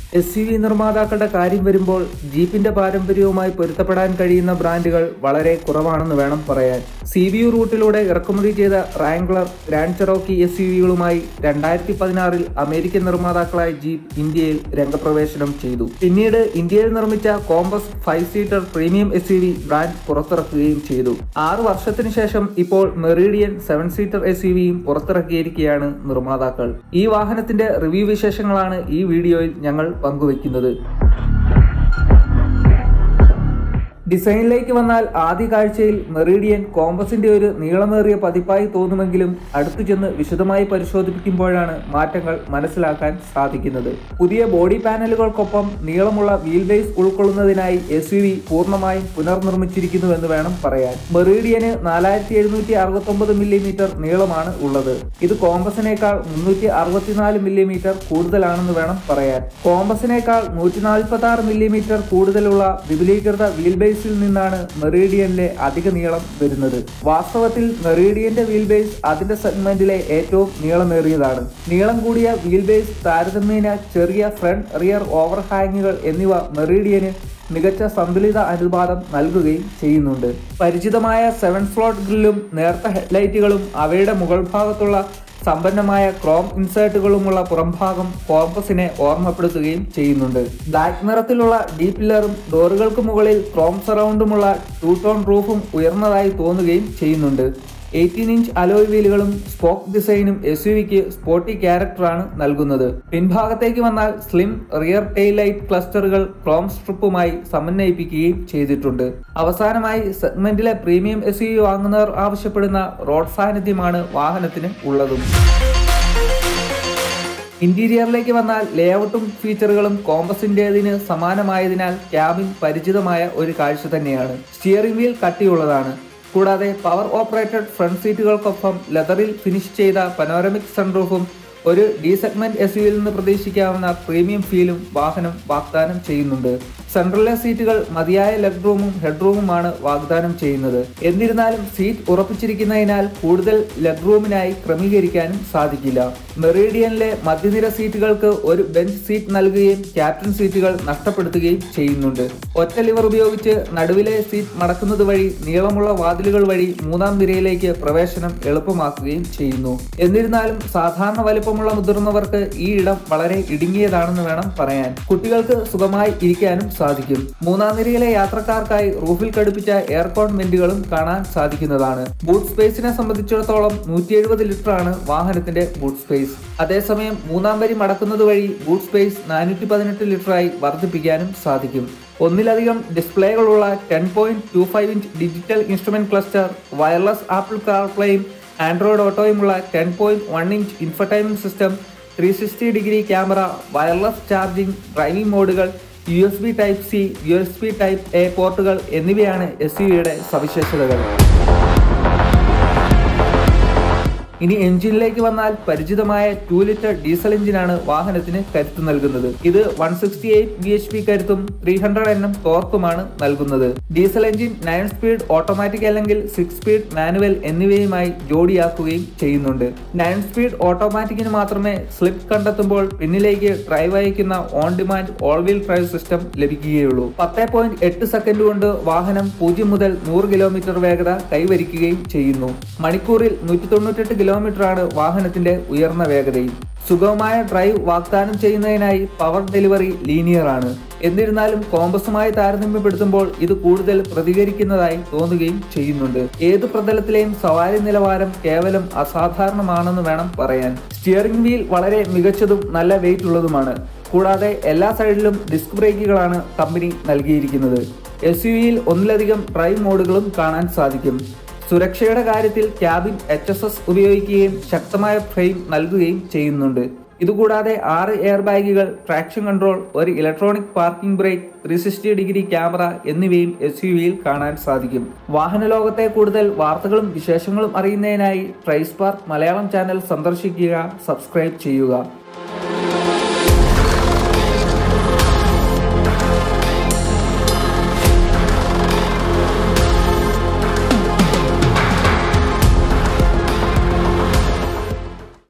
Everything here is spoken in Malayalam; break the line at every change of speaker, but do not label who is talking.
എസ് യു വി നിർമ്മാതാക്കളുടെ കാര്യം വരുമ്പോൾ ജീപ്പിന്റെ പാരമ്പര്യവുമായി പൊരുത്തപ്പെടാൻ കഴിയുന്ന ബ്രാൻഡുകൾ വളരെ കുറവാണെന്ന് വേണം പറയാൻ സി ബി യു റൂട്ടിലൂടെ ഇറക്കുമതി ചെയ്ത Wrangler Grand Cherokee S U വികളുമായി രണ്ടായിരത്തി പതിനാറിൽ അമേരിക്കൻ നിർമ്മാതാക്കളായ ജീപ്പ് ഇന്ത്യയിൽ രംഗപ്രവേശനം ചെയ്തു പിന്നീട് ഇന്ത്യയിൽ നിർമ്മിച്ച Compass five seater premium S U V brand പുറത്തിറക്കുകയും ചെയ്തു ആറു വർഷത്തിനു ശേഷം ഇപ്പോൾ Meridian seven seater S U വിയും പുറത്തിറക്കിയിരിക്കുകയാണ് നിർമ്മാതാക്കൾ ഈ വാഹനത്തിന്റെ റിവ്യൂ വിശേഷങ്ങളാണ് ഈ വീഡിയോയിൽ ഞങ്ങൾ പങ്കുവയ്ക്കുന്നത് ഡിസൈനിലേക്ക് വന്നാൽ ആദ്യ കാഴ്ചയിൽ മെറീഡിയൻ കോമ്പസിന്റെ ഒരു നീളമേറിയ പതിപ്പായി തോന്നുമെങ്കിലും അടുത്തു ചെന്ന് വിശദമായി പരിശോധിപ്പിക്കുമ്പോഴാണ് മാറ്റങ്ങൾ മനസ്സിലാക്കാൻ സാധിക്കുന്നത് പുതിയ ബോഡി പാനലുകൾക്കൊപ്പം നീളമുള്ള വീൽ ബേസ് ഉൾക്കൊള്ളുന്നതിനായി എസ് യു വി പൂർണ്ണമായും പുനർനിർമ്മിച്ചിരിക്കുന്നുവെന്ന് വേണം പറയാൻ മെറീഡിയന് നാലായിരത്തി എഴുന്നൂറ്റി അറുപത്തി ഒമ്പത് മില്ലിമീറ്റർ നീളമാണ് ഉള്ളത് ഇത് കോമ്പസിനേക്കാൾ മുന്നൂറ്റി അറുപത്തിനാല് മില്ലിമീറ്റർ കൂടുതലാണെന്ന് വേണം പറയാൻ കോമ്പസിനേക്കാൾ നൂറ്റി നാൽപ്പത്തി ആറ് മില്ലിമീറ്റർ കൂടുതലുള്ള വിപുലീകൃത വീൽ ബേസിൽ നിന്നാണ് മെറീഡിയനിലെ അധിക നീളം വരുന്നത് വാസ്തവത്തിൽ മെറീഡിയന്റെ വീൽ ബേസ് അതിന്റെ സെഗ്മെന്റിലെ ഏറ്റവും നീളമേറിയതാണ് നീളം കൂടിയ വീൽ ബേസ് താരതമ്യേന ചെറിയ ഫ്രണ്ട് റിയർ ഓവർഹാങ്ങുകൾ എന്നിവ മെറീഡിയന് മികച്ച സന്തുലിത അനുപാതം നൽകുകയും ചെയ്യുന്നുണ്ട് പരിചിതമായ സെവൻ സ്ലോട്ട് ഗ്രില്ലും നേർത്ത ഹെഡ്ലൈറ്റുകളും അവയുടെ മുകൾ ഭാഗത്തുള്ള സമ്പന്നമായ ക്രോം ഇൻസേർട്ടുകളുമുള്ള പുറംഭാഗം കോമ്പസിനെ ഓർമ്മപ്പെടുത്തുകയും ചെയ്യുന്നുണ്ട് ബ്ലാക്ക് നിറത്തിലുള്ള ഡീ പില്ലറും ഡോറുകൾക്ക് മുകളിൽ ക്രോം സറൗണ്ടുമുള്ള ടൂ ടോൺ റൂഫും ഉയർന്നതായി തോന്നുകയും ചെയ്യുന്നുണ്ട് എയ്റ്റീൻ ഇഞ്ച് അലോയ് വീലുകളും സ്പോക്ക് ഡിസൈനും എസ് യു വിക്ക് സ്പോർട്ടി ക്യാരക്ടറാണ് നൽകുന്നത് പിൻഭാഗത്തേക്ക് വന്നാൽ സ്ലിം റിയർ ടെയിൽ ലൈറ്റ് ക്ലസ്റ്ററുകൾ ക്രോം സ്ട്രിപ്പുമായി സമന്വയിപ്പിക്കുകയും ചെയ്തിട്ടുണ്ട് അവസാനമായി സെഗ്മെന്റിലെ പ്രീമിയം എസ് യു വാങ്ങുന്നവർ ആവശ്യപ്പെടുന്ന റോഡ് സാന്നിധ്യമാണ് വാഹനത്തിന് ഉള്ളതും ഇന്റീരിയറിലേക്ക് വന്നാൽ ലേഔട്ടും ഫീച്ചറുകളും കോമ്പസിന്റേതിന് സമാനമായതിനാൽ ക്യാബിൻ പരിചിതമായ ഒരു കാഴ്ച തന്നെയാണ് സ്റ്റിയറിംഗ് വീൽ കട്ടിയുള്ളതാണ് കൂടാതെ പവർ ഓപ്പറേറ്റഡ് ഫ്രണ്ട് സീറ്റുകൾക്കൊപ്പം ലെതറിൽ ഫിനിഷ് ചെയ്ത പനോരമിക് സൺറൂഫും ഒരു ഡി സെഗ്മെന്റ് എസ് യുവിൽ നിന്ന് പ്രതീക്ഷിക്കാവുന്ന പ്രീമിയം ഫീലും വാഹനം വാഗ്ദാനം ചെയ്യുന്നുണ്ട് സെൻട്രലിലെ സീറ്റുകൾ മതിയായ ലെഗ് റൂമും ഹെഡ് റൂമുമാണ് വാഗ്ദാനം ചെയ്യുന്നത് എന്നിരുന്നാലും സീറ്റ് ഉറപ്പിച്ചിരിക്കുന്നതിനാൽ കൂടുതൽ ലെഗ് റൂമിനായി ക്രമീകരിക്കാനും സാധിക്കില്ല മെറീഡിയനിലെ മധ്യനിര സീറ്റുകൾക്ക് ഒരു ബെഞ്ച് സീറ്റ് നൽകുകയും ക്യാപ്റ്റൻ സീറ്റുകൾ നഷ്ടപ്പെടുത്തുകയും ചെയ്യുന്നുണ്ട് ഒറ്റ ലിവർ ഉപയോഗിച്ച് നടുവിലെ സീറ്റ് മടക്കുന്നത് വഴി നീളമുള്ള വാതിലുകൾ വഴി മൂന്നാം നിരയിലേക്ക് പ്രവേശനം എളുപ്പമാക്കുകയും ചെയ്യുന്നു എന്നിരുന്നാലും സാധാരണ വലിപ്പമുള്ള മുതിർന്നവർക്ക് ഈ ഇടം വളരെ ഇടുങ്ങിയതാണെന്ന് വേണം പറയാൻ കുട്ടികൾക്ക് സുഖമായി ഇരിക്കാനും സാധിക്കും മൂന്നാം നിരയിലെ യാത്രക്കാർക്കായി റൂഫിൽ ഘടിപ്പിച്ച എയർകോൺ വെന്റുകളും കാണാൻ സാധിക്കുന്നതാണ് ബൂട്ട് സ്പേസിനെ സംബന്ധിച്ചിടത്തോളം നൂറ്റി എഴുപത് ലിറ്റർ ആണ് വാഹനത്തിന്റെ ബൂട്ട് സ്പേസ് അതേസമയം മൂന്നാം വരി മടക്കുന്നത് വഴി ബൂട്ട് സ്പേസ് നാനൂറ്റി പതിനെട്ട് ലിറ്ററായി വർദ്ധിപ്പിക്കാനും സാധിക്കും ഒന്നിലധികം ഡിസ്പ്ലേകളുള്ള ten point two five inch digital instrument cluster wireless Apple കാർപ്ലേയും ആൻഡ്രോയിഡ് ഓട്ടോയുമുള്ള ten point one inch infotainment system three sixty degree camera wireless charging driving മോഡുകൾ U S B type C U S B type A പോർട്ടുകൾ എന്നിവയാണ് എസ് യുടെ സവിശേഷതകൾ ഇനി എഞ്ചിനിലേക്ക് വന്നാൽ പരിചിതമായ ടു ലിറ്റർ ഡീസൽ എഞ്ചിനാണ് വാഹനത്തിന് കരുത്ത് നൽകുന്നത് ഇത് one sixty eight B H P കരുത്തും ത്രീ ഹൺഡ്രഡ് എൻ എം ടോർക്കുമാണ് നൽകുന്നത് diesel engine nine speed automatic അല്ലെങ്കിൽ സിക്സ് സ്പീഡ് മാനുവൽ എന്നിവയുമായി ജോഡിയാക്കുകയും ചെയ്യുന്നുണ്ട് നയൻ സ്പീഡ് ഓട്ടോമാറ്റിക്കിന് മാത്രമേ സ്ലിപ്പ് കണ്ടെത്തുമ്പോൾ പിന്നിലേക്ക് ഡ്രൈവ് അയക്കുന്ന on demand all wheel drive system ലഭിക്കുകയുള്ളൂ പത്ത് പോയിന്റ് എട്ട് സെക്കൻഡ് കൊണ്ട് വാഹനം പൂജ്യം മുതൽ നൂറ് കിലോമീറ്റർ വേഗത കൈവരിക്കുകയും ചെയ്യുന്നു മണിക്കൂറിൽ നൂറ്റി തൊണ്ണൂറ്റെട്ട് കിലോമീറ്ററാണ് വാഹനത്തിന്റെ ഉയർന്ന വേഗതയും സുഗമമായ ഡ്രൈവ് വാഗ്ദാനം ചെയ്യുന്നതിനായി പവർ ഡെലിവറി ലീനിയർ ആണ് എന്നിരുന്നാലും കോമ്പസുമായി താരതമ്യപ്പെടുത്തുമ്പോൾ ഇത് കൂടുതൽ പ്രതികരിക്കുന്നതായി തോന്നുകയും ചെയ്യുന്നുണ്ട് ഏത് പ്രതലത്തിലെയും സവാരി നിലവാരം കേവലം അസാധാരണമാണെന്ന് വേണം പറയാൻ സ്റ്റിയറിംഗ് വീൽ വളരെ മികച്ചതും നല്ല വെയിറ്റ് ഉള്ളതുമാണ് കൂടാതെ എല്ലാ സൈഡിലും ഡിസ്ക് ബ്രേക്കുകളാണ് കമ്പനി നൽകിയിരിക്കുന്നത് എസ് യു വിയിൽ ഒന്നിലധികം ഡ്രൈവ് മോഡുകളും കാണാൻ സാധിക്കും സുരക്ഷയുടെ കാര്യത്തിൽ ക്യാബിൻ എച്ച് എസ് എസ് ഉപയോഗിക്കുകയും ശക്തമായ ഫ്രെയിം നൽകുകയും ചെയ്യുന്നുണ്ട് ഇതുകൂടാതെ ആറ് എയർ ബാഗുകൾ ട്രാക്ഷൻ കൺട്രോൾ ഒരു electronic parking brake three sixty degree camera എന്നിവയും എസ് യു വിയിൽ കാണാൻ സാധിക്കും വാഹന ലോകത്തെ കൂടുതൽ വാർത്തകളും വിശേഷങ്ങളും അറിയുന്നതിനായി ട്രൈസ്പാർക്ക് മലയാളം ചാനൽ സന്ദർശിക്കുക സബ്സ്ക്രൈബ് ചെയ്യുക